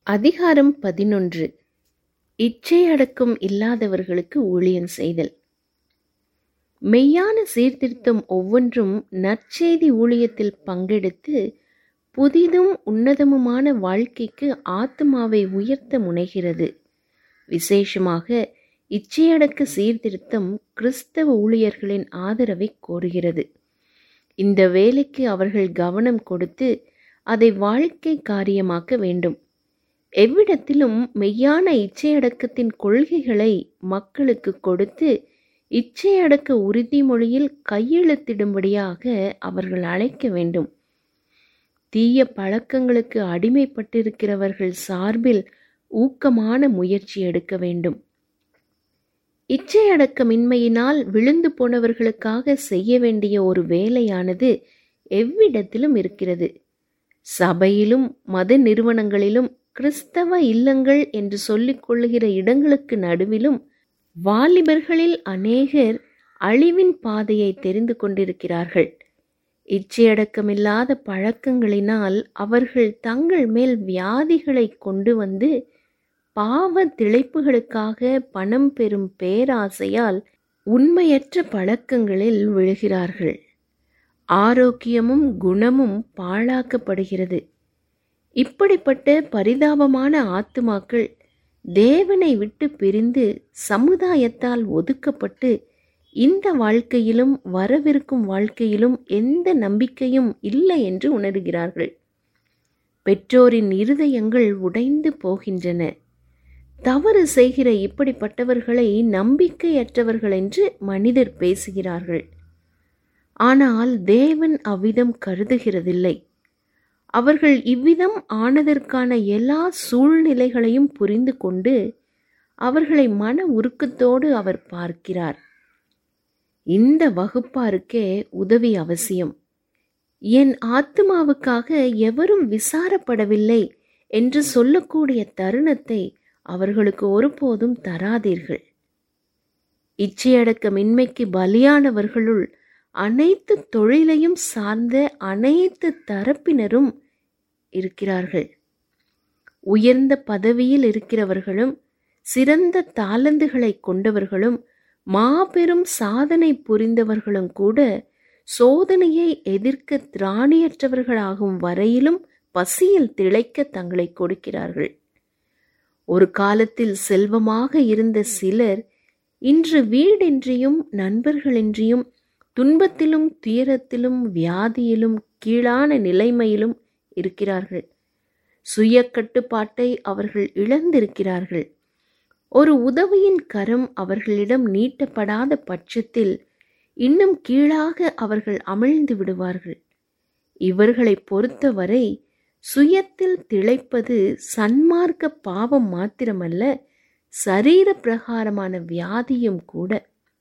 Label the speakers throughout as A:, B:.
A: அதிகாரம் பதினொன்று இச்சை அடக்கம் இல்லாதவர்களுக்கு ஊழியம் செய்தல் மெய்யான சீர்திருத்தம் ஒவ்வொன்றும் நற்செய்தி ஊழியத்தில் பங்கெடுத்து புதிதும் உன்னதமுமான வாழ்க்கைக்கு ஆத்மாவை உயர்த்த முனைகிறது விசேஷமாக இச்சையடக்க சீர்திருத்தம் கிறிஸ்தவ ஊழியர்களின் ஆதரவை கோருகிறது இந்த வேலைக்கு அவர்கள் கவனம் கொடுத்து அதை வாழ்க்கை காரியமாக்க வேண்டும் எவ்விடத்திலும் மெய்யான இச்சையடக்கத்தின் கொள்கைகளை மக்களுக்கு கொடுத்து இச்சையடக்க உறுதிமொழியில் கையெழுத்திடும்படியாக அவர்கள் அழைக்க வேண்டும் தீய பழக்கங்களுக்கு அடிமைப்பட்டிருக்கிறவர்கள் சார்பில் ஊக்கமான முயற்சி எடுக்க வேண்டும் இச்சையடக்கமின்மையினால் விழுந்து போனவர்களுக்காக செய்ய வேண்டிய ஒரு வேலையானது எவ்விடத்திலும் இருக்கிறது சபையிலும் மத நிறுவனங்களிலும் கிறிஸ்தவ இல்லங்கள் என்று சொல்லிக் கொள்ளுகிற இடங்களுக்கு நடுவிலும் வாலிபர்களில் அநேகர் அழிவின் பாதையை தெரிந்து கொண்டிருக்கிறார்கள் இச்சையடக்கமில்லாத பழக்கங்களினால் அவர்கள் தங்கள் மேல் வியாதிகளை கொண்டு வந்து பாவ திளைப்புகளுக்காக பணம் பெறும் பேராசையால் உண்மையற்ற பழக்கங்களில் விழுகிறார்கள் ஆரோக்கியமும் குணமும் பாழாக்கப்படுகிறது இப்படிப்பட்ட பரிதாபமான ஆத்துமாக்கள் தேவனை விட்டு பிரிந்து சமுதாயத்தால் ஒதுக்கப்பட்டு இந்த வாழ்க்கையிலும் வரவிருக்கும் வாழ்க்கையிலும் எந்த நம்பிக்கையும் இல்லை என்று உணர்கிறார்கள் பெற்றோரின் இருதயங்கள் உடைந்து போகின்றன தவறு செய்கிற இப்படிப்பட்டவர்களை நம்பிக்கையற்றவர்கள் என்று மனிதர் பேசுகிறார்கள் ஆனால் தேவன் அவ்விதம் கருதுகிறதில்லை அவர்கள் இவ்விதம் ஆனதற்கான எல்லா சூழ்நிலைகளையும் புரிந்து கொண்டு அவர்களை மன உருக்கத்தோடு அவர் பார்க்கிறார் இந்த வகுப்பாருக்கே உதவி அவசியம் என் ஆத்மாவுக்காக எவரும் விசாரப்படவில்லை என்று சொல்லக்கூடிய தருணத்தை அவர்களுக்கு ஒருபோதும் தராதீர்கள் இச்சையடக்கமின்மைக்கு பலியானவர்களுள் அனைத்து தொழிலையும் சார்ந்த அனைத்து தரப்பினரும் இருக்கிறார்கள் உயர்ந்த பதவியில் இருக்கிறவர்களும் சிறந்த தாளந்துகளை கொண்டவர்களும் மாபெரும் சாதனை புரிந்தவர்களும் கூட சோதனையை எதிர்க்க திராணியற்றவர்களாகும் வரையிலும் பசியில் திளைக்க தங்களை கொடுக்கிறார்கள் ஒரு காலத்தில் செல்வமாக இருந்த சிலர் இன்று வீடின்றியும் நண்பர்களின்றியும் துன்பத்திலும் துயரத்திலும் வியாதியிலும் கீழான நிலைமையிலும் இருக்கிறார்கள் சுய கட்டுப்பாட்டை அவர்கள் இழந்திருக்கிறார்கள் ஒரு உதவியின் கரம் அவர்களிடம் நீட்டப்படாத பட்சத்தில் இன்னும் கீழாக அவர்கள் அமிழ்ந்து விடுவார்கள் இவர்களை பொறுத்தவரை சுயத்தில் திளைப்பது சன்மார்க்க பாவம் மாத்திரமல்ல சரீர பிரகாரமான வியாதியும் கூட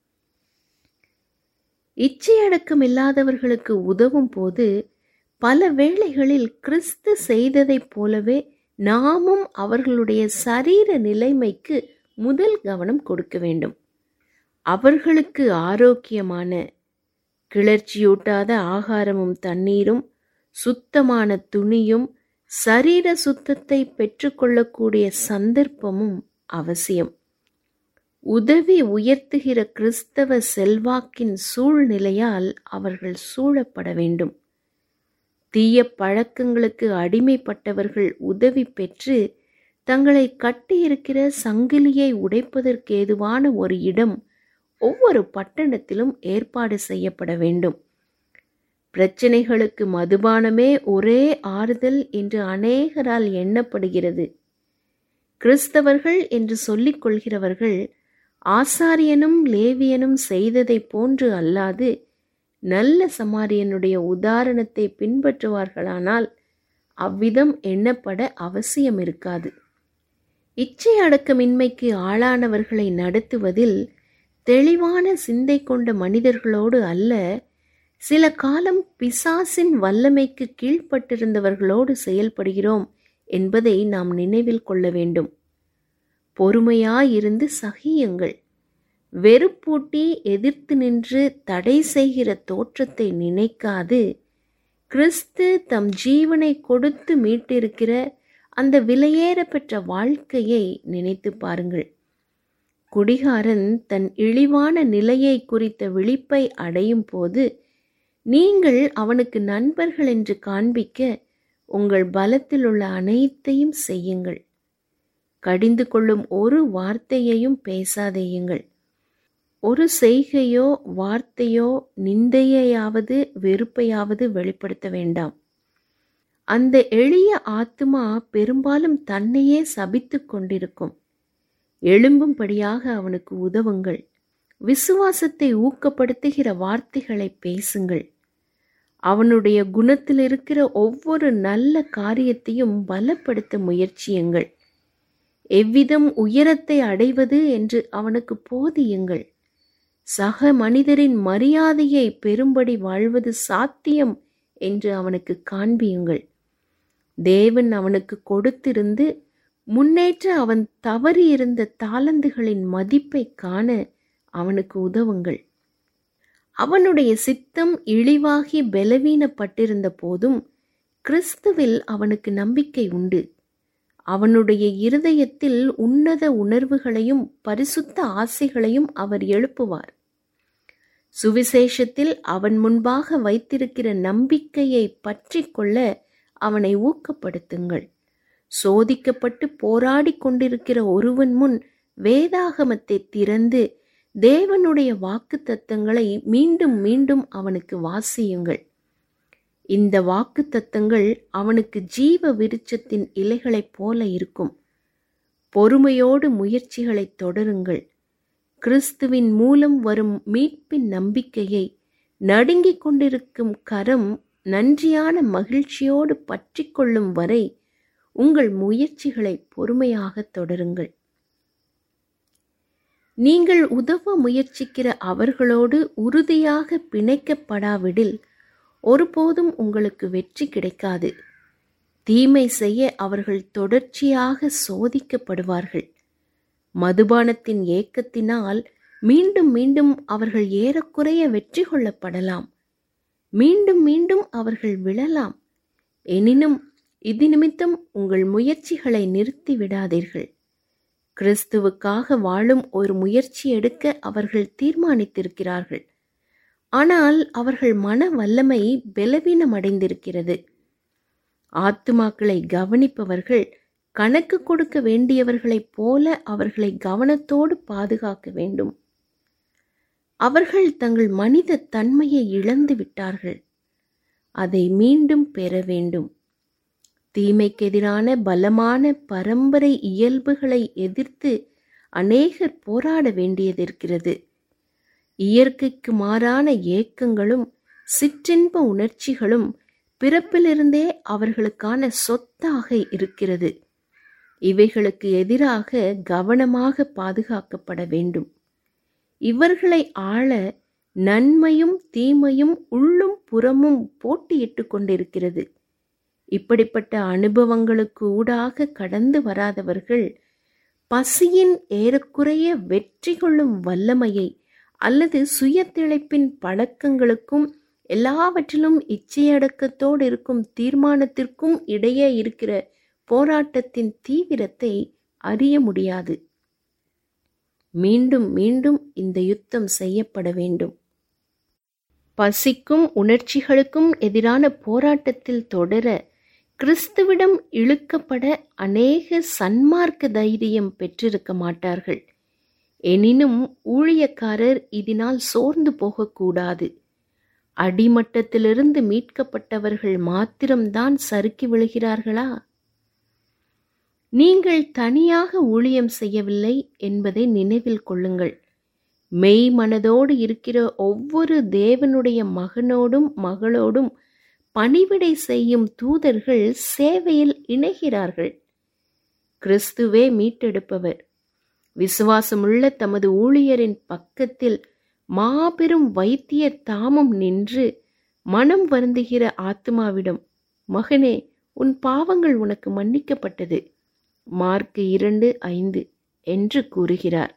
A: இச்சையடக்கம் இல்லாதவர்களுக்கு உதவும் போது பல வேளைகளில் கிறிஸ்து செய்ததைப் போலவே நாமும் அவர்களுடைய சரீர நிலைமைக்கு முதல் கவனம் கொடுக்க வேண்டும் அவர்களுக்கு ஆரோக்கியமான கிளர்ச்சியூட்டாத ஆகாரமும் தண்ணீரும் சுத்தமான துணியும் சரீர சுத்தத்தை பெற்றுக்கொள்ளக்கூடிய சந்தர்ப்பமும் அவசியம் உதவி உயர்த்துகிற கிறிஸ்தவ செல்வாக்கின் சூழ்நிலையால் அவர்கள் சூழப்பட வேண்டும் தீய பழக்கங்களுக்கு அடிமைப்பட்டவர்கள் உதவி பெற்று தங்களை கட்டியிருக்கிற சங்கிலியை உடைப்பதற்கு ஏதுவான ஒரு இடம் ஒவ்வொரு பட்டணத்திலும் ஏற்பாடு செய்யப்பட வேண்டும் பிரச்சனைகளுக்கு மதுபானமே ஒரே ஆறுதல் என்று அநேகரால் எண்ணப்படுகிறது கிறிஸ்தவர்கள் என்று சொல்லிக் கொள்கிறவர்கள் ஆசாரியனும் லேவியனும் செய்ததைப் போன்று அல்லாது நல்ல சமாரியனுடைய உதாரணத்தை பின்பற்றுவார்களானால் அவ்விதம் எண்ணப்பட அவசியம் இருக்காது இச்சை அடக்கமின்மைக்கு ஆளானவர்களை நடத்துவதில் தெளிவான சிந்தை கொண்ட மனிதர்களோடு அல்ல சில காலம் பிசாசின் வல்லமைக்கு கீழ்ப்பட்டிருந்தவர்களோடு செயல்படுகிறோம் என்பதை நாம் நினைவில் கொள்ள வேண்டும் பொறுமையாயிருந்து சகியுங்கள் வெறுப்பூட்டி எதிர்த்து நின்று தடை செய்கிற தோற்றத்தை நினைக்காது கிறிஸ்து தம் ஜீவனை கொடுத்து மீட்டிருக்கிற அந்த விலையேற பெற்ற வாழ்க்கையை நினைத்து பாருங்கள் குடிகாரன் தன் இழிவான நிலையை குறித்த விழிப்பை அடையும் போது நீங்கள் அவனுக்கு நண்பர்கள் என்று காண்பிக்க உங்கள் பலத்தில் உள்ள அனைத்தையும் செய்யுங்கள் கடிந்து கொள்ளும் ஒரு வார்த்தையையும் பேசாதேயுங்கள் ஒரு செய்கையோ வார்த்தையோ நிந்தையாவது வெறுப்பையாவது வெளிப்படுத்த வேண்டாம் அந்த எளிய ஆத்மா பெரும்பாலும் தன்னையே சபித்து கொண்டிருக்கும் எழும்பும்படியாக அவனுக்கு உதவுங்கள் விசுவாசத்தை ஊக்கப்படுத்துகிற வார்த்தைகளை பேசுங்கள் அவனுடைய குணத்தில் இருக்கிற ஒவ்வொரு நல்ல காரியத்தையும் பலப்படுத்த முயற்சியுங்கள் எவ்விதம் உயரத்தை அடைவது என்று அவனுக்கு போதியுங்கள் சக மனிதரின் மரியாதையை பெரும்படி வாழ்வது சாத்தியம் என்று அவனுக்கு காண்பியுங்கள் தேவன் அவனுக்கு கொடுத்திருந்து முன்னேற்ற அவன் தவறியிருந்த தாளந்துகளின் மதிப்பை காண அவனுக்கு உதவுங்கள் அவனுடைய சித்தம் இழிவாகி பலவீனப்பட்டிருந்த போதும் கிறிஸ்துவில் அவனுக்கு நம்பிக்கை உண்டு அவனுடைய இருதயத்தில் உன்னத உணர்வுகளையும் பரிசுத்த ஆசைகளையும் அவர் எழுப்புவார் சுவிசேஷத்தில் அவன் முன்பாக வைத்திருக்கிற நம்பிக்கையை பற்றி கொள்ள அவனை ஊக்கப்படுத்துங்கள் சோதிக்கப்பட்டு போராடி கொண்டிருக்கிற ஒருவன் முன் வேதாகமத்தை திறந்து தேவனுடைய வாக்கு தத்தங்களை மீண்டும் மீண்டும் அவனுக்கு வாசியுங்கள் இந்த வாக்கு தத்தங்கள் அவனுக்கு ஜீவ விருட்சத்தின் இலைகளைப் போல இருக்கும் பொறுமையோடு முயற்சிகளை தொடருங்கள் கிறிஸ்துவின் மூலம் வரும் மீட்பின் நம்பிக்கையை நடுங்கிக் கொண்டிருக்கும் கரம் நன்றியான மகிழ்ச்சியோடு பற்றி கொள்ளும் வரை உங்கள் முயற்சிகளை பொறுமையாக தொடருங்கள் நீங்கள் உதவ முயற்சிக்கிற அவர்களோடு உறுதியாக பிணைக்கப்படாவிடில் ஒருபோதும் உங்களுக்கு வெற்றி கிடைக்காது தீமை செய்ய அவர்கள் தொடர்ச்சியாக சோதிக்கப்படுவார்கள் மதுபானத்தின் ஏக்கத்தினால் மீண்டும் மீண்டும் அவர்கள் ஏறக்குறைய வெற்றி கொள்ளப்படலாம் மீண்டும் மீண்டும் அவர்கள் விழலாம் எனினும் இது நிமித்தம் உங்கள் முயற்சிகளை நிறுத்தி விடாதீர்கள் கிறிஸ்துவுக்காக வாழும் ஒரு முயற்சி எடுக்க அவர்கள் தீர்மானித்திருக்கிறார்கள் ஆனால் அவர்கள் மன வல்லமை பலவீனமடைந்திருக்கிறது ஆத்துமாக்களை கவனிப்பவர்கள் கணக்கு கொடுக்க வேண்டியவர்களைப் போல அவர்களை கவனத்தோடு பாதுகாக்க வேண்டும் அவர்கள் தங்கள் மனித தன்மையை இழந்து விட்டார்கள் அதை மீண்டும் பெற வேண்டும் தீமைக்கு எதிரான பலமான பரம்பரை இயல்புகளை எதிர்த்து அநேகர் போராட வேண்டியதிருக்கிறது இயற்கைக்கு மாறான ஏக்கங்களும் சிற்றின்ப உணர்ச்சிகளும் பிறப்பிலிருந்தே அவர்களுக்கான சொத்தாக இருக்கிறது இவைகளுக்கு எதிராக கவனமாக பாதுகாக்கப்பட வேண்டும் இவர்களை ஆள நன்மையும் தீமையும் உள்ளும் புறமும் போட்டியிட்டு கொண்டிருக்கிறது இப்படிப்பட்ட அனுபவங்களுக்கு ஊடாக கடந்து வராதவர்கள் பசியின் ஏறக்குறைய வெற்றி கொள்ளும் வல்லமையை அல்லது சுயத்திழைப்பின் பழக்கங்களுக்கும் எல்லாவற்றிலும் இச்சையடக்கத்தோடு இருக்கும் தீர்மானத்திற்கும் இடையே இருக்கிற போராட்டத்தின் தீவிரத்தை அறிய முடியாது மீண்டும் மீண்டும் இந்த யுத்தம் செய்யப்பட வேண்டும் பசிக்கும் உணர்ச்சிகளுக்கும் எதிரான போராட்டத்தில் தொடர கிறிஸ்துவிடம் இழுக்கப்பட அநேக சன்மார்க்க தைரியம் பெற்றிருக்க மாட்டார்கள் எனினும் ஊழியக்காரர் இதனால் சோர்ந்து போகக்கூடாது அடிமட்டத்திலிருந்து மீட்கப்பட்டவர்கள் மாத்திரம்தான் சறுக்கி விழுகிறார்களா நீங்கள் தனியாக ஊழியம் செய்யவில்லை என்பதை நினைவில் கொள்ளுங்கள் மெய் மனதோடு இருக்கிற ஒவ்வொரு தேவனுடைய மகனோடும் மகளோடும் பணிவிடை செய்யும் தூதர்கள் சேவையில் இணைகிறார்கள் கிறிஸ்துவே மீட்டெடுப்பவர் விசுவாசமுள்ள தமது ஊழியரின் பக்கத்தில் மாபெரும் வைத்தியர் தாமும் நின்று மனம் வருந்துகிற ஆத்மாவிடம் மகனே உன் பாவங்கள் உனக்கு மன்னிக்கப்பட்டது மார்க் இரண்டு ஐந்து என்று கூறுகிறார்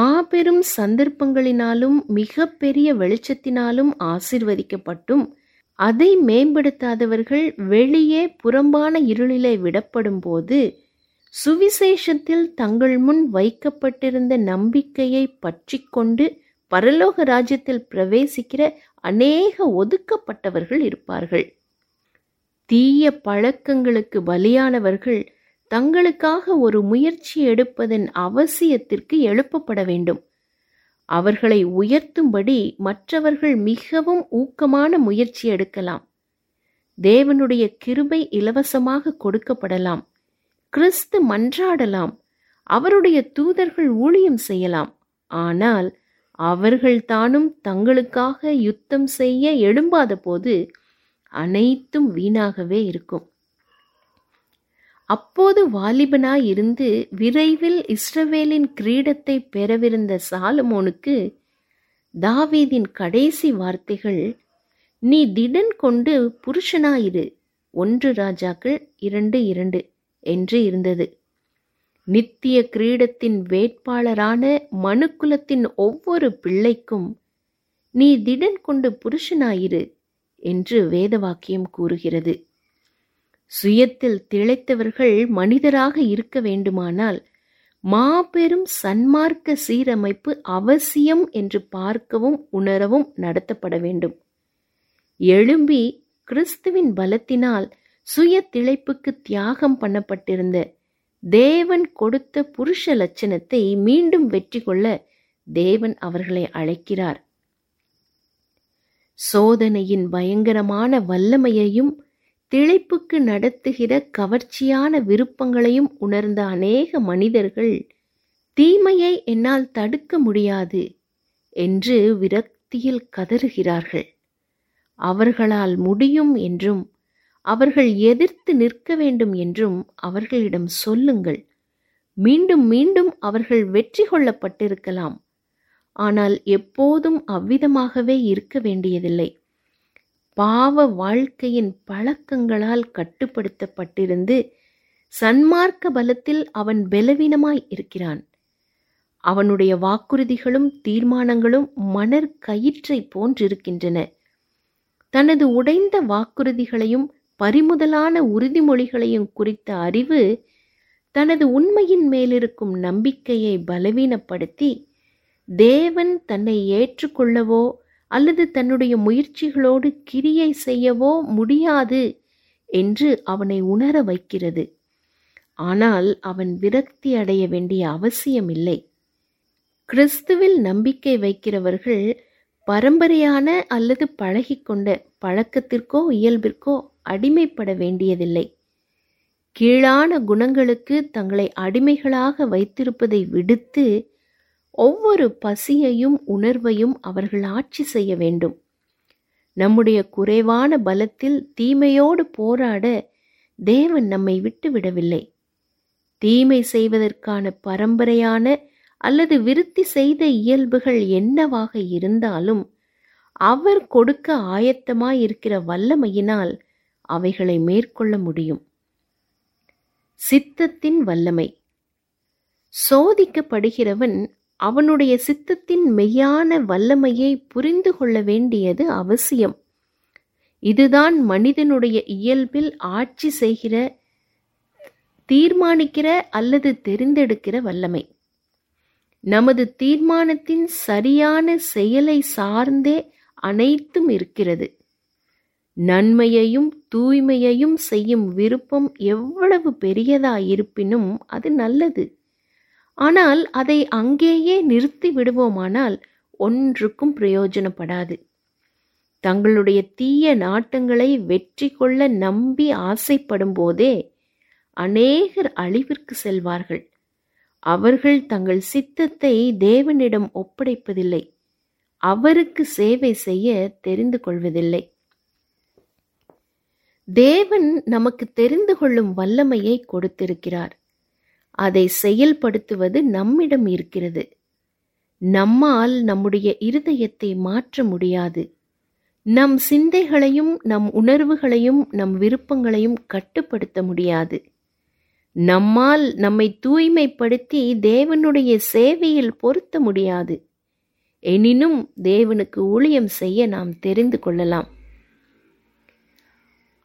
A: மாபெரும் சந்தர்ப்பங்களினாலும் மிக பெரிய வெளிச்சத்தினாலும் ஆசிர்வதிக்கப்பட்டும் அதை மேம்படுத்தாதவர்கள் வெளியே புறம்பான இருளிலே விடப்படும் போது சுவிசேஷத்தில் தங்கள் முன் வைக்கப்பட்டிருந்த நம்பிக்கையை பற்றிக்கொண்டு பரலோக ராஜ்யத்தில் பிரவேசிக்கிற அநேக ஒதுக்கப்பட்டவர்கள் இருப்பார்கள் தீய பழக்கங்களுக்கு பலியானவர்கள் தங்களுக்காக ஒரு முயற்சி எடுப்பதன் அவசியத்திற்கு எழுப்பப்பட வேண்டும் அவர்களை உயர்த்தும்படி மற்றவர்கள் மிகவும் ஊக்கமான முயற்சி எடுக்கலாம் தேவனுடைய கிருபை இலவசமாக கொடுக்கப்படலாம் கிறிஸ்து மன்றாடலாம் அவருடைய தூதர்கள் ஊழியம் செய்யலாம் ஆனால் அவர்கள் தானும் தங்களுக்காக யுத்தம் செய்ய எழும்பாத போது அனைத்தும் வீணாகவே இருக்கும் அப்போது வாலிபனாய் இருந்து விரைவில் இஸ்ரவேலின் கிரீடத்தை பெறவிருந்த சாலமோனுக்கு தாவீதின் கடைசி வார்த்தைகள் நீ திடன் கொண்டு புருஷனாயிரு ஒன்று ராஜாக்கள் இரண்டு இரண்டு என்று இருந்தது நித்திய கிரீடத்தின் வேட்பாளரான மனுக்குலத்தின் ஒவ்வொரு பிள்ளைக்கும் நீ திடன் கொண்டு புருஷனாயிரு என்று வேதவாக்கியம் கூறுகிறது சுயத்தில் திளைத்தவர்கள் மனிதராக இருக்க வேண்டுமானால் மாபெரும் சன்மார்க்க சீரமைப்பு அவசியம் என்று பார்க்கவும் உணரவும் நடத்தப்பட வேண்டும் எழும்பி கிறிஸ்துவின் பலத்தினால் சுய திளைப்புக்கு தியாகம் பண்ணப்பட்டிருந்த தேவன் கொடுத்த புருஷ லட்சணத்தை மீண்டும் வெற்றி கொள்ள தேவன் அவர்களை அழைக்கிறார் சோதனையின் பயங்கரமான வல்லமையையும் திளைப்புக்கு நடத்துகிற கவர்ச்சியான விருப்பங்களையும் உணர்ந்த அநேக மனிதர்கள் தீமையை என்னால் தடுக்க முடியாது என்று விரக்தியில் கதறுகிறார்கள் அவர்களால் முடியும் என்றும் அவர்கள் எதிர்த்து நிற்க வேண்டும் என்றும் அவர்களிடம் சொல்லுங்கள் மீண்டும் மீண்டும் அவர்கள் வெற்றி கொள்ளப்பட்டிருக்கலாம் ஆனால் எப்போதும் அவ்விதமாகவே இருக்க வேண்டியதில்லை பாவ வாழ்க்கையின் பழக்கங்களால் கட்டுப்படுத்தப்பட்டிருந்து சன்மார்க்க பலத்தில் அவன் பலவீனமாய் இருக்கிறான் அவனுடைய வாக்குறுதிகளும் தீர்மானங்களும் மணற் கயிற்றை போன்றிருக்கின்றன தனது உடைந்த வாக்குறுதிகளையும் பறிமுதலான உறுதிமொழிகளையும் குறித்த அறிவு தனது உண்மையின் மேலிருக்கும் நம்பிக்கையை பலவீனப்படுத்தி தேவன் தன்னை ஏற்றுக்கொள்ளவோ அல்லது தன்னுடைய முயற்சிகளோடு கிரியை செய்யவோ முடியாது என்று அவனை உணர வைக்கிறது ஆனால் அவன் விரக்தி அடைய வேண்டிய அவசியமில்லை கிறிஸ்துவில் நம்பிக்கை வைக்கிறவர்கள் பரம்பரையான அல்லது பழகிக்கொண்ட பழக்கத்திற்கோ இயல்பிற்கோ அடிமைப்பட வேண்டியதில்லை கீழான குணங்களுக்கு தங்களை அடிமைகளாக வைத்திருப்பதை விடுத்து ஒவ்வொரு பசியையும் உணர்வையும் அவர்கள் ஆட்சி செய்ய வேண்டும் நம்முடைய குறைவான பலத்தில் தீமையோடு போராட தேவன் நம்மை விட்டுவிடவில்லை தீமை செய்வதற்கான பரம்பரையான அல்லது விருத்தி செய்த இயல்புகள் என்னவாக இருந்தாலும் அவர் கொடுக்க ஆயத்தமாயிருக்கிற வல்லமையினால் அவைகளை மேற்கொள்ள முடியும் சித்தத்தின் வல்லமை சோதிக்கப்படுகிறவன் அவனுடைய சித்தத்தின் மெய்யான வல்லமையை புரிந்து கொள்ள வேண்டியது அவசியம் இதுதான் மனிதனுடைய இயல்பில் ஆட்சி செய்கிற தீர்மானிக்கிற அல்லது தெரிந்தெடுக்கிற வல்லமை நமது தீர்மானத்தின் சரியான செயலை சார்ந்தே அனைத்தும் இருக்கிறது நன்மையையும் தூய்மையையும் செய்யும் விருப்பம் எவ்வளவு பெரியதாயிருப்பினும் அது நல்லது ஆனால் அதை அங்கேயே நிறுத்தி விடுவோமானால் ஒன்றுக்கும் பிரயோஜனப்படாது தங்களுடைய தீய நாட்டங்களை வெற்றி கொள்ள நம்பி ஆசைப்படும் போதே அநேகர் அழிவிற்கு செல்வார்கள் அவர்கள் தங்கள் சித்தத்தை தேவனிடம் ஒப்படைப்பதில்லை அவருக்கு சேவை செய்ய தெரிந்து கொள்வதில்லை தேவன் நமக்கு தெரிந்து கொள்ளும் வல்லமையை கொடுத்திருக்கிறார் அதை செயல்படுத்துவது நம்மிடம் இருக்கிறது நம்மால் நம்முடைய இருதயத்தை மாற்ற முடியாது நம் சிந்தைகளையும் நம் உணர்வுகளையும் நம் விருப்பங்களையும் கட்டுப்படுத்த முடியாது நம்மால் நம்மை தூய்மைப்படுத்தி தேவனுடைய சேவையில் பொருத்த முடியாது எனினும் தேவனுக்கு ஊழியம் செய்ய நாம் தெரிந்து கொள்ளலாம்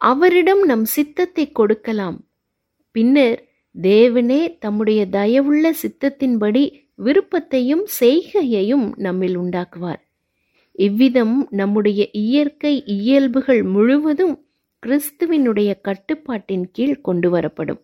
A: அவரிடம் நம் சித்தத்தை கொடுக்கலாம் பின்னர் தேவனே தம்முடைய தயவுள்ள சித்தத்தின்படி விருப்பத்தையும் செய்கையையும் நம்மில் உண்டாக்குவார் இவ்விதம் நம்முடைய இயற்கை இயல்புகள் முழுவதும் கிறிஸ்துவினுடைய கட்டுப்பாட்டின் கீழ் கொண்டு வரப்படும்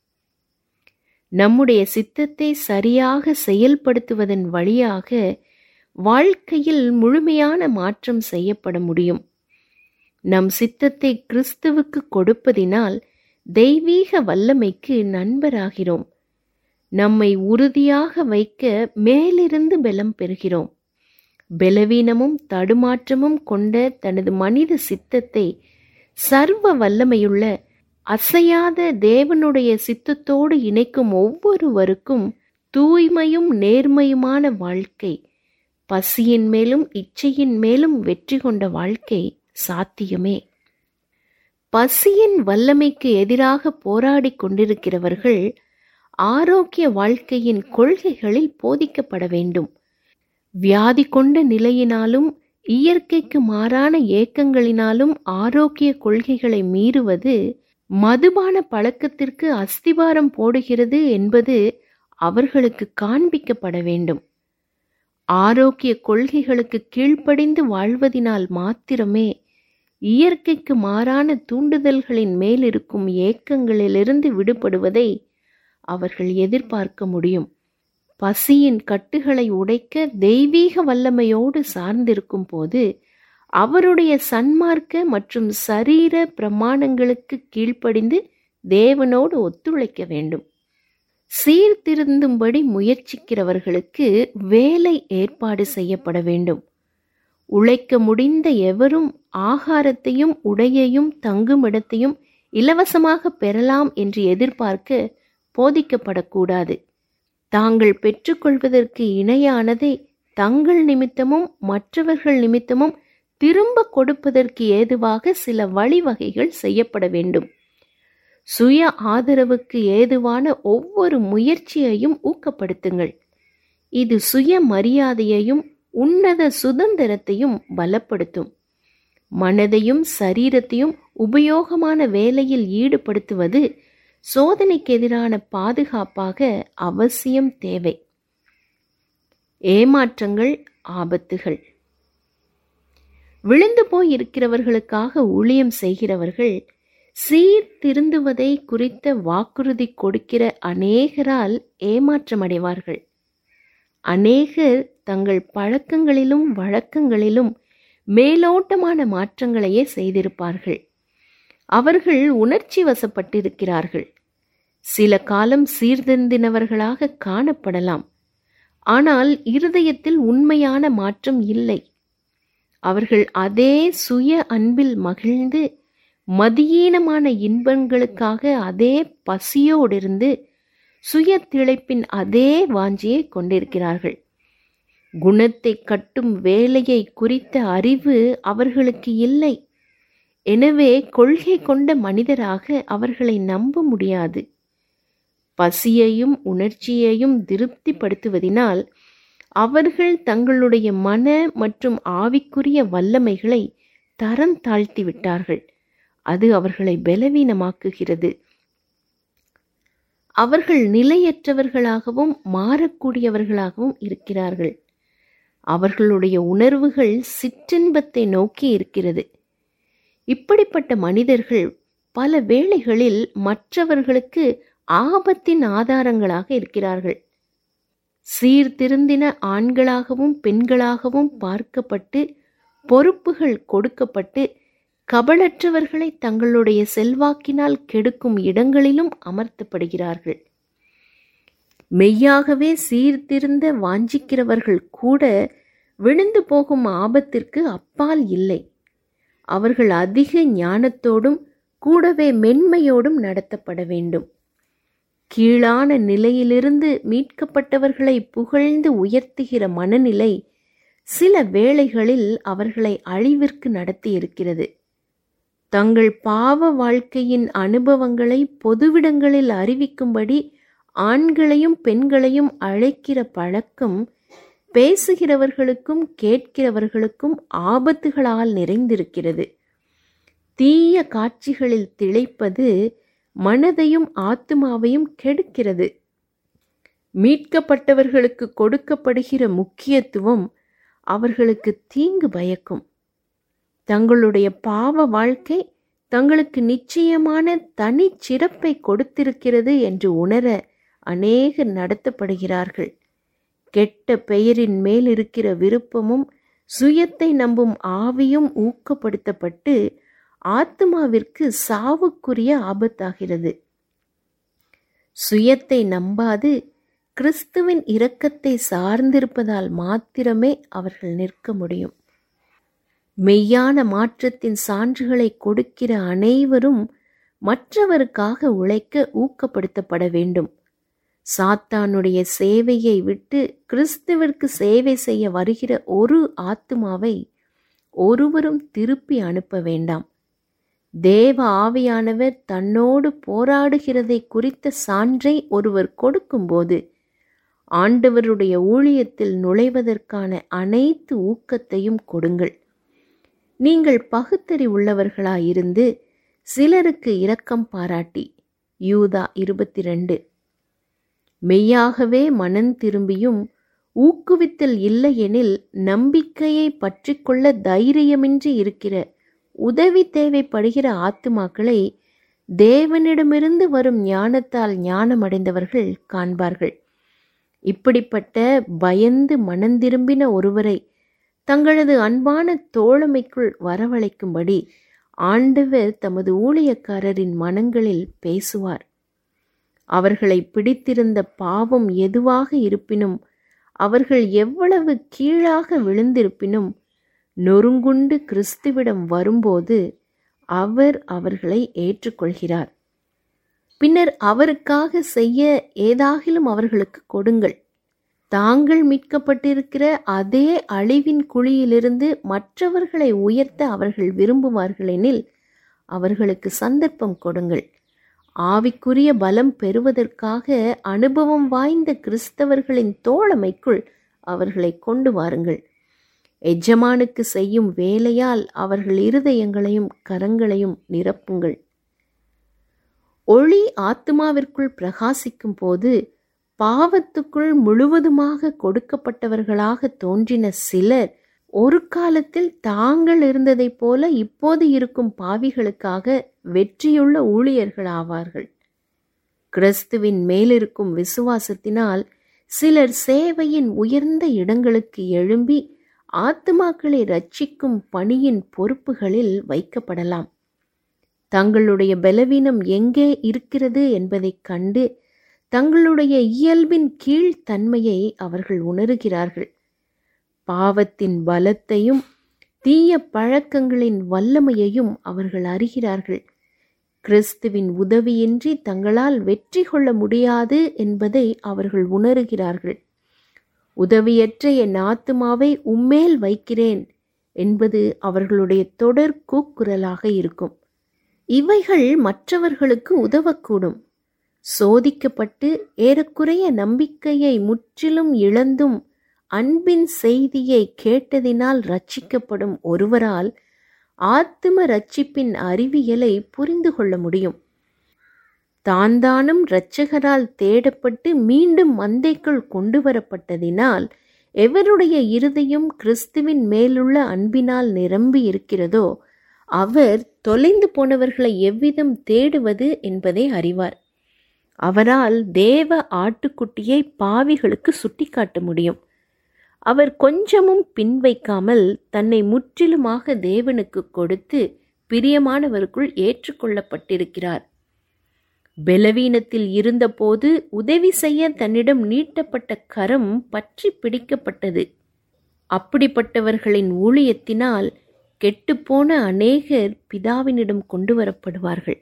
A: நம்முடைய சித்தத்தை சரியாக செயல்படுத்துவதன் வழியாக வாழ்க்கையில் முழுமையான மாற்றம் செய்யப்பட முடியும் நம் சித்தத்தை கிறிஸ்துவுக்கு கொடுப்பதினால் தெய்வீக வல்லமைக்கு நண்பராகிறோம் நம்மை உறுதியாக வைக்க மேலிருந்து பலம் பெறுகிறோம் பலவீனமும் தடுமாற்றமும் கொண்ட தனது மனித சித்தத்தை சர்வ வல்லமையுள்ள அசையாத தேவனுடைய சித்தத்தோடு இணைக்கும் ஒவ்வொருவருக்கும் தூய்மையும் நேர்மையுமான வாழ்க்கை பசியின் மேலும் இச்சையின் மேலும் வெற்றி கொண்ட வாழ்க்கை சாத்தியமே பசியின் வல்லமைக்கு எதிராக போராடிக் கொண்டிருக்கிறவர்கள் ஆரோக்கிய வாழ்க்கையின் கொள்கைகளில் போதிக்கப்பட வேண்டும் வியாதி கொண்ட நிலையினாலும் இயற்கைக்கு மாறான ஏக்கங்களினாலும் ஆரோக்கிய கொள்கைகளை மீறுவது மதுபான பழக்கத்திற்கு அஸ்திபாரம் போடுகிறது என்பது அவர்களுக்கு காண்பிக்கப்பட வேண்டும் ஆரோக்கிய கொள்கைகளுக்கு கீழ்ப்படிந்து வாழ்வதினால் மாத்திரமே இயற்கைக்கு மாறான தூண்டுதல்களின் மேலிருக்கும் ஏக்கங்களிலிருந்து விடுபடுவதை அவர்கள் எதிர்பார்க்க முடியும் பசியின் கட்டுகளை உடைக்க தெய்வீக வல்லமையோடு சார்ந்திருக்கும் போது அவருடைய சன்மார்க்க மற்றும் சரீர பிரமாணங்களுக்கு கீழ்ப்படிந்து தேவனோடு ஒத்துழைக்க வேண்டும் சீர்திருந்தும்படி முயற்சிக்கிறவர்களுக்கு வேலை ஏற்பாடு செய்யப்பட வேண்டும் உழைக்க முடிந்த எவரும் ஆகாரத்தையும் உடையையும் தங்குமிடத்தையும் இலவசமாக பெறலாம் என்று எதிர்பார்க்க போதிக்கப்படக்கூடாது தாங்கள் பெற்றுக்கொள்வதற்கு இணையானதை தங்கள் நிமித்தமும் மற்றவர்கள் நிமித்தமும் திரும்ப கொடுப்பதற்கு ஏதுவாக சில வழிவகைகள் செய்யப்பட வேண்டும் சுய ஆதரவுக்கு ஏதுவான ஒவ்வொரு முயற்சியையும் ஊக்கப்படுத்துங்கள் இது சுய மரியாதையையும் உன்னத சுதந்திரத்தையும் பலப்படுத்தும் மனதையும் சரீரத்தையும் உபயோகமான வேலையில் ஈடுபடுத்துவது சோதனைக்கு எதிரான பாதுகாப்பாக அவசியம் தேவை ஏமாற்றங்கள் ஆபத்துகள் விழுந்து போய் இருக்கிறவர்களுக்காக ஊழியம் செய்கிறவர்கள் சீர்திருந்துவதை குறித்த வாக்குறுதி கொடுக்கிற அநேகரால் ஏமாற்றமடைவார்கள் அநேகர் தங்கள் பழக்கங்களிலும் வழக்கங்களிலும் மேலோட்டமான மாற்றங்களையே செய்திருப்பார்கள் அவர்கள் உணர்ச்சி வசப்பட்டிருக்கிறார்கள் சில காலம் சீர்திருந்தினவர்களாக காணப்படலாம் ஆனால் இருதயத்தில் உண்மையான மாற்றம் இல்லை அவர்கள் அதே சுய அன்பில் மகிழ்ந்து மதியீனமான இன்பங்களுக்காக அதே பசியோடிருந்து சுய திளைப்பின் அதே வாஞ்சியை கொண்டிருக்கிறார்கள் குணத்தை கட்டும் வேலையை குறித்த அறிவு அவர்களுக்கு இல்லை எனவே கொள்கை கொண்ட மனிதராக அவர்களை நம்ப முடியாது பசியையும் உணர்ச்சியையும் திருப்திப்படுத்துவதினால் அவர்கள் தங்களுடைய மன மற்றும் ஆவிக்குரிய வல்லமைகளை தரம் தாழ்த்தி விட்டார்கள் அது அவர்களை பலவீனமாக்குகிறது அவர்கள் நிலையற்றவர்களாகவும் மாறக்கூடியவர்களாகவும் இருக்கிறார்கள் அவர்களுடைய உணர்வுகள் சிற்றின்பத்தை நோக்கி இருக்கிறது இப்படிப்பட்ட மனிதர்கள் பல வேளைகளில் மற்றவர்களுக்கு ஆபத்தின் ஆதாரங்களாக இருக்கிறார்கள் சீர்திருந்தின ஆண்களாகவும் பெண்களாகவும் பார்க்கப்பட்டு பொறுப்புகள் கொடுக்கப்பட்டு கபளற்றவர்களை தங்களுடைய செல்வாக்கினால் கெடுக்கும் இடங்களிலும் அமர்த்தப்படுகிறார்கள் மெய்யாகவே சீர்திருந்த வாஞ்சிக்கிறவர்கள் கூட விழுந்து போகும் ஆபத்திற்கு அப்பால் இல்லை அவர்கள் அதிக ஞானத்தோடும் கூடவே மென்மையோடும் நடத்தப்பட வேண்டும் கீழான நிலையிலிருந்து மீட்கப்பட்டவர்களை புகழ்ந்து உயர்த்துகிற மனநிலை சில வேளைகளில் அவர்களை அழிவிற்கு நடத்தி இருக்கிறது தங்கள் பாவ வாழ்க்கையின் அனுபவங்களை பொதுவிடங்களில் அறிவிக்கும்படி ஆண்களையும் பெண்களையும் அழைக்கிற பழக்கம் பேசுகிறவர்களுக்கும் கேட்கிறவர்களுக்கும் ஆபத்துகளால் நிறைந்திருக்கிறது தீய காட்சிகளில் திளைப்பது மனதையும் ஆத்துமாவையும் கெடுக்கிறது மீட்கப்பட்டவர்களுக்கு கொடுக்கப்படுகிற முக்கியத்துவம் அவர்களுக்கு தீங்கு பயக்கும் தங்களுடைய பாவ வாழ்க்கை தங்களுக்கு நிச்சயமான தனிச்சிறப்பை கொடுத்திருக்கிறது என்று உணர அநேகர் நடத்தப்படுகிறார்கள் கெட்ட பெயரின் மேல் இருக்கிற விருப்பமும் சுயத்தை நம்பும் ஆவியும் ஊக்கப்படுத்தப்பட்டு ஆத்மாவிற்கு சாவுக்குரிய ஆபத்தாகிறது சுயத்தை நம்பாது கிறிஸ்துவின் இரக்கத்தை சார்ந்திருப்பதால் மாத்திரமே அவர்கள் நிற்க முடியும் மெய்யான மாற்றத்தின் சான்றுகளை கொடுக்கிற அனைவரும் மற்றவருக்காக உழைக்க ஊக்கப்படுத்தப்பட வேண்டும் சாத்தானுடைய சேவையை விட்டு கிறிஸ்துவிற்கு சேவை செய்ய வருகிற ஒரு ஆத்துமாவை ஒருவரும் திருப்பி அனுப்ப வேண்டாம் தேவ ஆவியானவர் தன்னோடு போராடுகிறதை குறித்த சான்றை ஒருவர் கொடுக்கும்போது ஆண்டவருடைய ஊழியத்தில் நுழைவதற்கான அனைத்து ஊக்கத்தையும் கொடுங்கள் நீங்கள் பகுத்தறி உள்ளவர்களாயிருந்து சிலருக்கு இரக்கம் பாராட்டி யூதா இருபத்தி ரெண்டு மெய்யாகவே மனம் திரும்பியும் ஊக்குவித்தல் இல்லையெனில் நம்பிக்கையை பற்றிக்கொள்ள தைரியமின்றி இருக்கிற உதவி தேவைப்படுகிற ஆத்துமாக்களை தேவனிடமிருந்து வரும் ஞானத்தால் ஞானமடைந்தவர்கள் காண்பார்கள் இப்படிப்பட்ட பயந்து மனந்திரும்பின ஒருவரை தங்களது அன்பான தோழமைக்குள் வரவழைக்கும்படி ஆண்டவர் தமது ஊழியக்காரரின் மனங்களில் பேசுவார் அவர்களை பிடித்திருந்த பாவம் எதுவாக இருப்பினும் அவர்கள் எவ்வளவு கீழாக விழுந்திருப்பினும் நொறுங்குண்டு கிறிஸ்துவிடம் வரும்போது அவர் அவர்களை ஏற்றுக்கொள்கிறார் பின்னர் அவருக்காக செய்ய ஏதாகிலும் அவர்களுக்கு கொடுங்கள் தாங்கள் மீட்கப்பட்டிருக்கிற அதே அழிவின் குழியிலிருந்து மற்றவர்களை உயர்த்த அவர்கள் விரும்புவார்களெனில் அவர்களுக்கு சந்தர்ப்பம் கொடுங்கள் ஆவிக்குரிய பலம் பெறுவதற்காக அனுபவம் வாய்ந்த கிறிஸ்தவர்களின் தோழமைக்குள் அவர்களை கொண்டு வாருங்கள் எஜமானுக்கு செய்யும் வேலையால் அவர்கள் இருதயங்களையும் கரங்களையும் நிரப்புங்கள் ஒளி ஆத்மாவிற்குள் பிரகாசிக்கும் போது பாவத்துக்குள் முழுவதுமாக கொடுக்கப்பட்டவர்களாக தோன்றின சிலர் ஒரு காலத்தில் தாங்கள் இருந்ததைப் போல இப்போது இருக்கும் பாவிகளுக்காக வெற்றியுள்ள ஊழியர்கள் ஆவார்கள் கிறிஸ்துவின் மேலிருக்கும் விசுவாசத்தினால் சிலர் சேவையின் உயர்ந்த இடங்களுக்கு எழும்பி ஆத்மாக்களை ரட்சிக்கும் பணியின் பொறுப்புகளில் வைக்கப்படலாம் தங்களுடைய பலவீனம் எங்கே இருக்கிறது என்பதைக் கண்டு தங்களுடைய இயல்பின் கீழ்த்தன்மையை அவர்கள் உணருகிறார்கள் பாவத்தின் பலத்தையும் தீய பழக்கங்களின் வல்லமையையும் அவர்கள் அறிகிறார்கள் கிறிஸ்துவின் உதவியின்றி தங்களால் வெற்றி கொள்ள முடியாது என்பதை அவர்கள் உணருகிறார்கள் உதவியற்ற என் ஆத்துமாவை உம்மேல் வைக்கிறேன் என்பது அவர்களுடைய தொடர் கூக்குரலாக இருக்கும் இவைகள் மற்றவர்களுக்கு உதவக்கூடும் சோதிக்கப்பட்டு ஏறக்குறைய நம்பிக்கையை முற்றிலும் இழந்தும் அன்பின் செய்தியை கேட்டதினால் ரட்சிக்கப்படும் ஒருவரால் ஆத்தும ரட்சிப்பின் அறிவியலை புரிந்து கொள்ள முடியும் தாந்தானும் இரட்சகரால் தேடப்பட்டு மீண்டும் மந்தைக்குள் கொண்டு வரப்பட்டதினால் எவருடைய இருதயம் கிறிஸ்துவின் மேலுள்ள அன்பினால் நிரம்பி இருக்கிறதோ அவர் தொலைந்து போனவர்களை எவ்விதம் தேடுவது என்பதை அறிவார் அவரால் தேவ ஆட்டுக்குட்டியை பாவிகளுக்கு சுட்டிக்காட்ட முடியும் அவர் கொஞ்சமும் பின்வைக்காமல் தன்னை முற்றிலுமாக தேவனுக்கு கொடுத்து பிரியமானவருக்குள் ஏற்றுக்கொள்ளப்பட்டிருக்கிறார் பலவீனத்தில் இருந்தபோது உதவி செய்ய தன்னிடம் நீட்டப்பட்ட கரம் பற்றி பிடிக்கப்பட்டது அப்படிப்பட்டவர்களின் ஊழியத்தினால் கெட்டுப்போன அநேகர் பிதாவினிடம் கொண்டு வரப்படுவார்கள்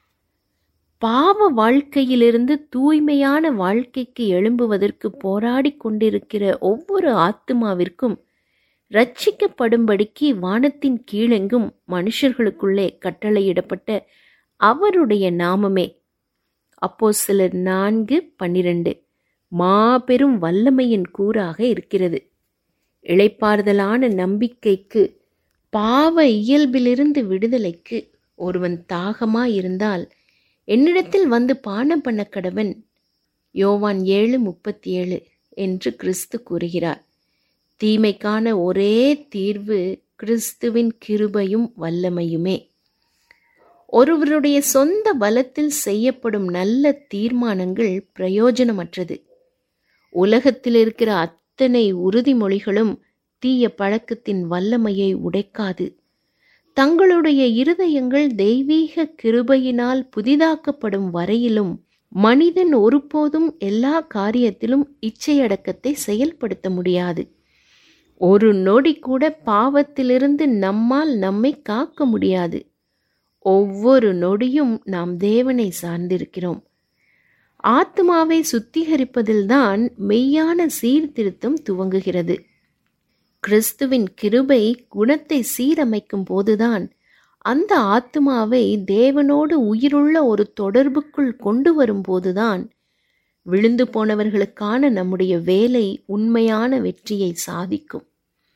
A: பாவ வாழ்க்கையிலிருந்து தூய்மையான வாழ்க்கைக்கு எழும்புவதற்கு போராடி கொண்டிருக்கிற ஒவ்வொரு ஆத்துமாவிற்கும் ரட்சிக்கப்படும்படிக்கு வானத்தின் கீழெங்கும் மனுஷர்களுக்குள்ளே கட்டளையிடப்பட்ட அவருடைய நாமமே அப்போ சிலர் நான்கு பன்னிரண்டு மாபெரும் வல்லமையின் கூறாக இருக்கிறது இளைப்பாறுதலான நம்பிக்கைக்கு பாவ இயல்பிலிருந்து விடுதலைக்கு ஒருவன் தாகமாயிருந்தால் என்னிடத்தில் வந்து பானம் பண்ண கடவன் யோவான் ஏழு முப்பத்தி ஏழு என்று கிறிஸ்து கூறுகிறார் தீமைக்கான ஒரே தீர்வு கிறிஸ்துவின் கிருபையும் வல்லமையுமே ஒருவருடைய சொந்த பலத்தில் செய்யப்படும் நல்ல தீர்மானங்கள் பிரயோஜனமற்றது உலகத்தில் இருக்கிற அத்தனை உறுதிமொழிகளும் தீய பழக்கத்தின் வல்லமையை உடைக்காது தங்களுடைய இருதயங்கள் தெய்வீக கிருபையினால் புதிதாக்கப்படும் வரையிலும் மனிதன் ஒருபோதும் எல்லா காரியத்திலும் இச்சையடக்கத்தை செயல்படுத்த முடியாது ஒரு நொடி கூட பாவத்திலிருந்து நம்மால் நம்மை காக்க முடியாது ஒவ்வொரு நொடியும் நாம் தேவனை சார்ந்திருக்கிறோம் ஆத்மாவை சுத்திகரிப்பதில்தான் மெய்யான சீர்திருத்தம் துவங்குகிறது கிறிஸ்துவின் கிருபை குணத்தை சீரமைக்கும் போதுதான் அந்த ஆத்மாவை தேவனோடு உயிருள்ள ஒரு தொடர்புக்குள் கொண்டு வரும்போதுதான் விழுந்து போனவர்களுக்கான நம்முடைய வேலை உண்மையான வெற்றியை சாதிக்கும்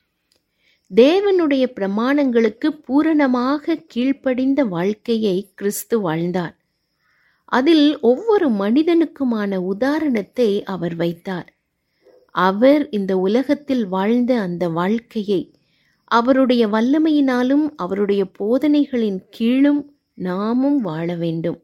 A: தேவனுடைய பிரமாணங்களுக்கு பூரணமாக கீழ்ப்படிந்த வாழ்க்கையை கிறிஸ்து வாழ்ந்தார் அதில் ஒவ்வொரு மனிதனுக்குமான உதாரணத்தை அவர் வைத்தார் அவர் இந்த உலகத்தில் வாழ்ந்த அந்த வாழ்க்கையை அவருடைய வல்லமையினாலும் அவருடைய போதனைகளின் கீழும் நாமும் வாழ வேண்டும்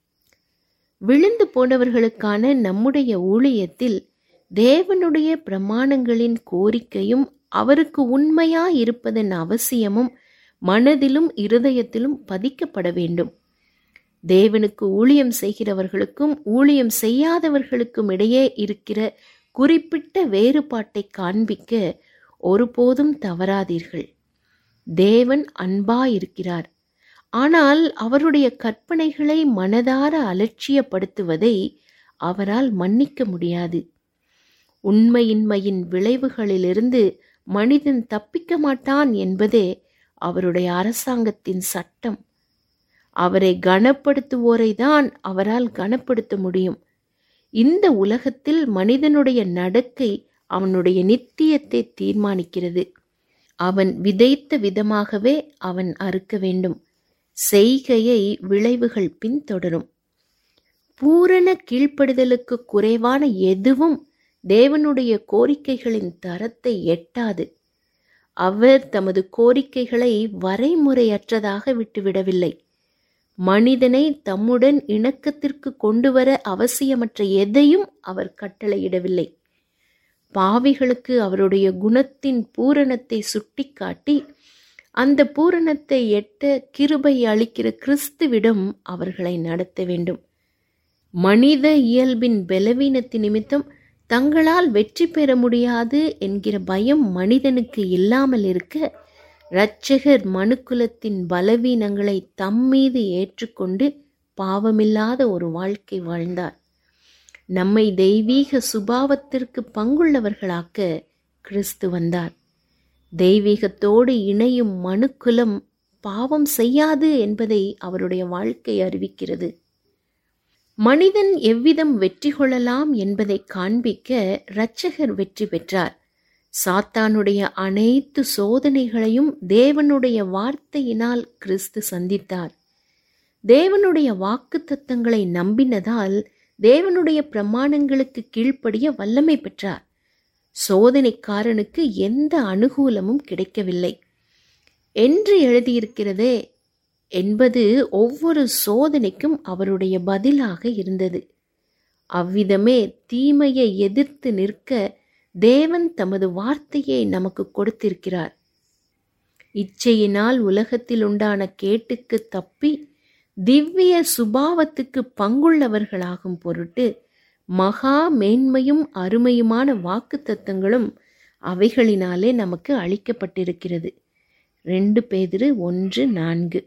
A: விழுந்து போனவர்களுக்கான நம்முடைய ஊழியத்தில் தேவனுடைய பிரமாணங்களின் கோரிக்கையும் அவருக்கு உண்மையா இருப்பதன் அவசியமும் மனதிலும் இருதயத்திலும் பதிக்கப்பட வேண்டும் தேவனுக்கு ஊழியம் செய்கிறவர்களுக்கும் ஊழியம் செய்யாதவர்களுக்கும் இடையே இருக்கிற குறிப்பிட்ட வேறுபாட்டை காண்பிக்க ஒருபோதும் தவறாதீர்கள் தேவன் அன்பாயிருக்கிறார் ஆனால் அவருடைய கற்பனைகளை மனதார அலட்சியப்படுத்துவதை அவரால் மன்னிக்க முடியாது உண்மையின்மையின் விளைவுகளிலிருந்து மனிதன் தப்பிக்க மாட்டான் என்பதே அவருடைய அரசாங்கத்தின் சட்டம் அவரை கனப்படுத்துவோரை தான் அவரால் கனப்படுத்த முடியும் இந்த உலகத்தில் மனிதனுடைய நடக்கை அவனுடைய நித்தியத்தை தீர்மானிக்கிறது அவன் விதைத்த விதமாகவே அவன் அறுக்க வேண்டும் செய்கையை விளைவுகள் பின்தொடரும் பூரண கீழ்ப்படுதலுக்கு குறைவான எதுவும் தேவனுடைய கோரிக்கைகளின் தரத்தை எட்டாது அவர் தமது கோரிக்கைகளை வரைமுறையற்றதாக விட்டுவிடவில்லை மனிதனை தம்முடன் இணக்கத்திற்கு கொண்டு வர அவசியமற்ற எதையும் அவர் கட்டளையிடவில்லை பாவிகளுக்கு அவருடைய குணத்தின் பூரணத்தை சுட்டிக்காட்டி அந்த பூரணத்தை எட்ட கிருபை அளிக்கிற கிறிஸ்துவிடம் அவர்களை நடத்த வேண்டும் மனித இயல்பின் பலவீனத்தின் நிமித்தம் தங்களால் வெற்றி பெற முடியாது என்கிற பயம் மனிதனுக்கு இல்லாமல் இருக்க இரட்சகர் மனுக்குலத்தின் பலவீனங்களை தம்மீது ஏற்றுக்கொண்டு பாவமில்லாத ஒரு வாழ்க்கை வாழ்ந்தார் நம்மை தெய்வீக சுபாவத்திற்கு பங்குள்ளவர்களாக்க கிறிஸ்து வந்தார் தெய்வீகத்தோடு இணையும் மனுக்குலம் பாவம் செய்யாது என்பதை அவருடைய வாழ்க்கை அறிவிக்கிறது மனிதன் எவ்விதம் வெற்றி கொள்ளலாம் என்பதை காண்பிக்க இரட்சகர் வெற்றி பெற்றார் சாத்தானுடைய அனைத்து சோதனைகளையும் தேவனுடைய வார்த்தையினால் கிறிஸ்து சந்தித்தார் தேவனுடைய வாக்கு தத்தங்களை நம்பினதால் தேவனுடைய பிரமாணங்களுக்கு கீழ்ப்படிய வல்லமை பெற்றார் சோதனைக்காரனுக்கு எந்த அனுகூலமும் கிடைக்கவில்லை என்று எழுதியிருக்கிறதே என்பது ஒவ்வொரு சோதனைக்கும் அவருடைய பதிலாக இருந்தது அவ்விதமே தீமையை எதிர்த்து நிற்க தேவன் தமது வார்த்தையை நமக்கு கொடுத்திருக்கிறார் இச்சையினால் உலகத்தில் உண்டான கேட்டுக்கு தப்பி திவ்ய சுபாவத்துக்கு பங்குள்ளவர்களாகும் பொருட்டு மகா மேன்மையும் அருமையுமான வாக்கு தத்தங்களும் அவைகளினாலே நமக்கு அளிக்கப்பட்டிருக்கிறது ரெண்டு பேதிரு ஒன்று நான்கு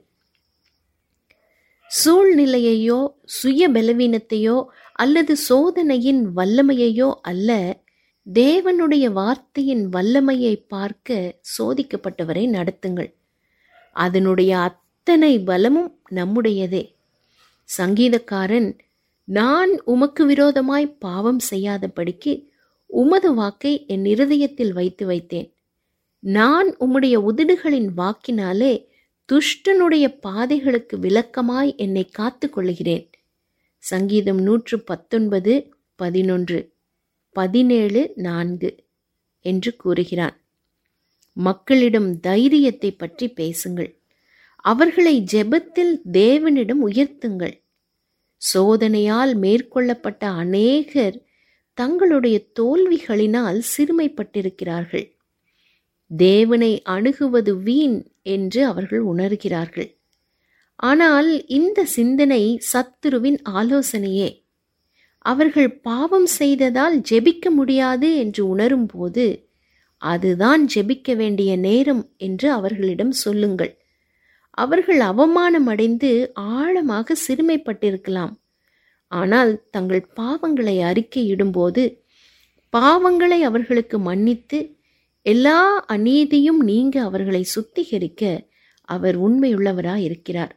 A: சூழ்நிலையையோ சுய பலவீனத்தையோ அல்லது சோதனையின் வல்லமையையோ அல்ல தேவனுடைய வார்த்தையின் வல்லமையை பார்க்க சோதிக்கப்பட்டவரை நடத்துங்கள் அதனுடைய அத்தனை பலமும் நம்முடையதே சங்கீதக்காரன் நான் உமக்கு விரோதமாய் பாவம் செய்யாதபடிக்கு உமது வாக்கை என் இருதயத்தில் வைத்து வைத்தேன் நான் உம்முடைய உதடுகளின் வாக்கினாலே துஷ்டனுடைய பாதைகளுக்கு விளக்கமாய் என்னை காத்து கொள்ளுகிறேன் சங்கீதம் நூற்று பத்தொன்பது பதினொன்று பதினேழு நான்கு என்று கூறுகிறான் மக்களிடம் தைரியத்தை பற்றி பேசுங்கள் அவர்களை ஜெபத்தில் தேவனிடம் உயர்த்துங்கள் சோதனையால் மேற்கொள்ளப்பட்ட அநேகர் தங்களுடைய தோல்விகளினால் சிறுமைப்பட்டிருக்கிறார்கள் தேவனை அணுகுவது வீண் என்று அவர்கள் உணர்கிறார்கள் ஆனால் இந்த சிந்தனை சத்துருவின் ஆலோசனையே அவர்கள் பாவம் செய்ததால் ஜெபிக்க முடியாது என்று உணரும்போது அதுதான் ஜெபிக்க வேண்டிய நேரம் என்று அவர்களிடம் சொல்லுங்கள் அவர்கள் அவமானம் அடைந்து ஆழமாக சிறுமைப்பட்டிருக்கலாம் ஆனால் தங்கள் பாவங்களை அறிக்கையிடும்போது பாவங்களை அவர்களுக்கு மன்னித்து எல்லா அநீதியும் நீங்க அவர்களை சுத்திகரிக்க அவர் உண்மையுள்ளவராய் இருக்கிறார்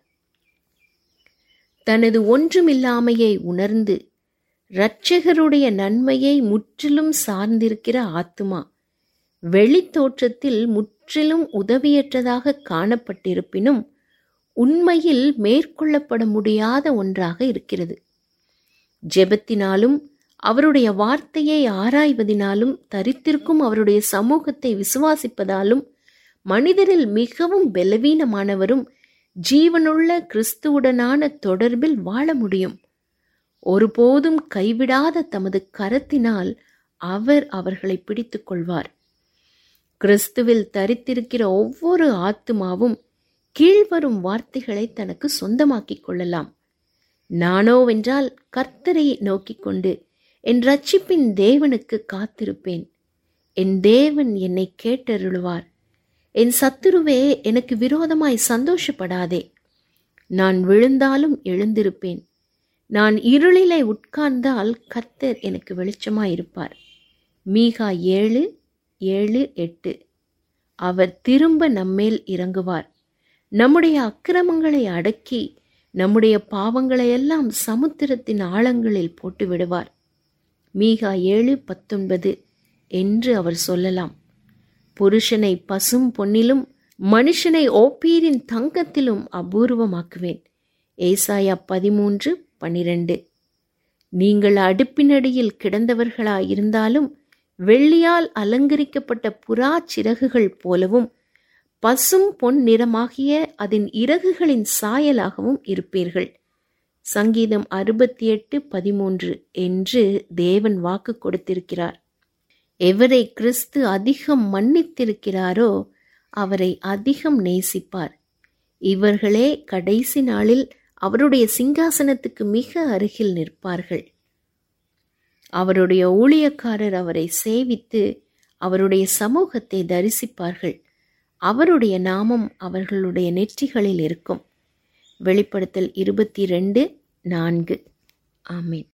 A: தனது ஒன்றுமில்லாமையை உணர்ந்து இரட்சகருடைய நன்மையை முற்றிலும் சார்ந்திருக்கிற ஆத்துமா வெளித்தோற்றத்தில் முற்றிலும் உதவியற்றதாக காணப்பட்டிருப்பினும் உண்மையில் மேற்கொள்ளப்பட முடியாத ஒன்றாக இருக்கிறது ஜெபத்தினாலும் அவருடைய வார்த்தையை ஆராய்வதினாலும் தரித்திருக்கும் அவருடைய சமூகத்தை விசுவாசிப்பதாலும் மனிதரில் மிகவும் பலவீனமானவரும் ஜீவனுள்ள கிறிஸ்துவுடனான தொடர்பில் வாழ முடியும் ஒருபோதும் கைவிடாத தமது கரத்தினால் அவர் அவர்களை பிடித்துக் கொள்வார் கிறிஸ்துவில் தரித்திருக்கிற ஒவ்வொரு ஆத்துமாவும் கீழ்வரும் வார்த்தைகளை தனக்கு சொந்தமாக்கிக் கொள்ளலாம் நானோவென்றால் கர்த்தரை நோக்கிக் கொண்டு என் ரட்சிப்பின் தேவனுக்கு காத்திருப்பேன் என் தேவன் என்னை கேட்டருளுவார் என் சத்துருவே எனக்கு விரோதமாய் சந்தோஷப்படாதே நான் விழுந்தாலும் எழுந்திருப்பேன் நான் இருளிலே உட்கார்ந்தால் கர்த்தர் எனக்கு வெளிச்சமாயிருப்பார் மீகா ஏழு ஏழு எட்டு அவர் திரும்ப நம்மேல் இறங்குவார் நம்முடைய அக்கிரமங்களை அடக்கி நம்முடைய பாவங்களையெல்லாம் சமுத்திரத்தின் ஆழங்களில் போட்டு விடுவார் மீகா ஏழு பத்தொன்பது என்று அவர் சொல்லலாம் புருஷனை பசும் பொன்னிலும் மனுஷனை ஓப்பீரின் தங்கத்திலும் அபூர்வமாக்குவேன் ஏசாயா பதிமூன்று பனிரெண்டு நீங்கள் அடுப்பினடியில் கிடந்தவர்களாயிருந்தாலும் வெள்ளியால் அலங்கரிக்கப்பட்ட புறா சிறகுகள் போலவும் பசும் பொன் நிறமாகிய அதன் இறகுகளின் சாயலாகவும் இருப்பீர்கள் சங்கீதம் அறுபத்தி எட்டு பதிமூன்று என்று தேவன் வாக்கு கொடுத்திருக்கிறார் எவரை கிறிஸ்து அதிகம் மன்னித்திருக்கிறாரோ அவரை அதிகம் நேசிப்பார் இவர்களே கடைசி நாளில் அவருடைய சிங்காசனத்துக்கு மிக அருகில் நிற்பார்கள் அவருடைய ஊழியக்காரர் அவரை சேவித்து அவருடைய சமூகத்தை தரிசிப்பார்கள் அவருடைய நாமம் அவர்களுடைய நெற்றிகளில் இருக்கும் வெளிப்படுத்தல் இருபத்தி ரெண்டு நான்கு ஆமீன்